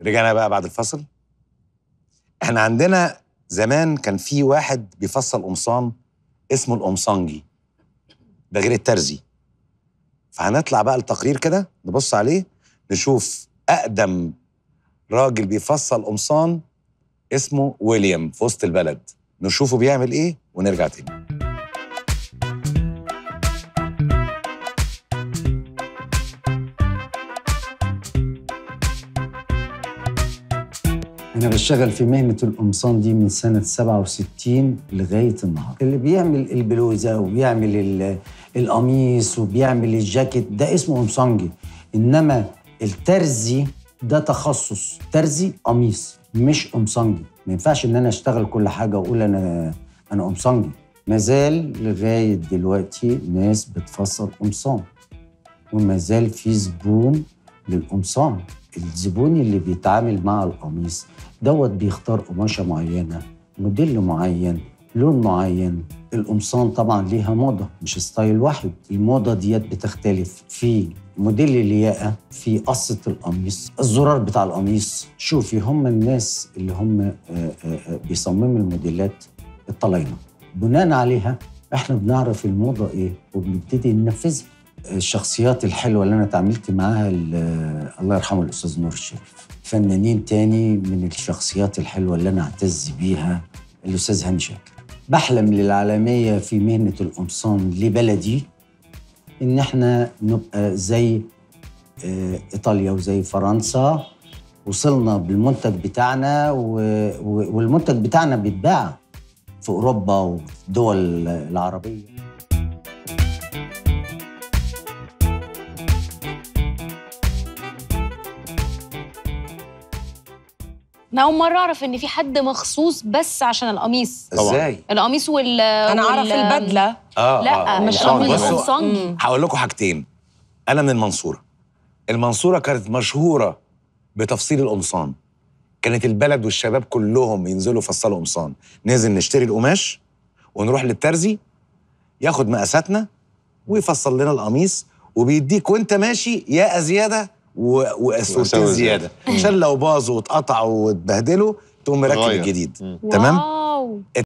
رجعنا بقى بعد الفصل احنا عندنا زمان كان في واحد بيفصل قمصان اسمه القمصانجي ده غير الترزي فهنطلع بقى التقرير كده نبص عليه نشوف اقدم راجل بيفصل قمصان اسمه ويليام في وسط البلد نشوفه بيعمل ايه ونرجع تاني أنا بشتغل في مهنة القمصان دي من سنة 67 لغاية النهاردة اللي بيعمل البلوزة وبيعمل ال- القميص وبيعمل الجاكيت ده اسمه قمصانجي إنما الترزي ده تخصص ترزي قميص مش قمصانجي ما ينفعش إن أنا أشتغل كل حاجة وأقول أنا أنا قمصانجي ما زال لغاية دلوقتي ناس بتفصل قمصان وما زال في زبون للقمصان الزبون اللي بيتعامل مع القميص دوت بيختار قماشة معينة موديل معين لون معين القمصان طبعا ليها موضة مش ستايل واحد الموضة ديت بتختلف في موديل الياقة في قصة القميص الزرار بتاع القميص شوفي هم الناس اللي هم آه، آه، آه، بيصمموا الموديلات الطلاينة بناء عليها احنا بنعرف الموضة ايه وبنبتدي ننفذها الشخصيات الحلوه اللي انا اتعاملت معاها ال- الله يرحمه الاستاذ نور الشريف فنانين تاني من الشخصيات الحلوه اللي انا اعتز بيها الاستاذ هاني شاكر بحلم للعالميه في مهنه القمصان لبلدي ان احنا نبقى زي آه، ايطاليا وزي فرنسا وصلنا بالمنتج بتاعنا و... و... والمنتج بتاعنا بيتباع في اوروبا وفي الدول العربيه انا اول مره اعرف ان في حد مخصوص بس عشان القميص طبعا. ازاي القميص وال انا اعرف وال- البدله اه لا آه، مش قمصان. قميص بصوا، قمصانجي هقول لكم حاجتين انا من المنصوره المنصوره كانت مشهوره بتفصيل القمصان كانت البلد والشباب كلهم ينزلوا يفصلوا قمصان ننزل نشتري القماش ونروح للترزي ياخد مقاساتنا ويفصل لنا القميص وبيديك وانت ماشي ياقه زياده و- واسورتين وأساور زياده زيادة. عشان لو باظوا واتقطعوا واتبهدلوا تقوم مركب تغير. الجديد مم. تمام واو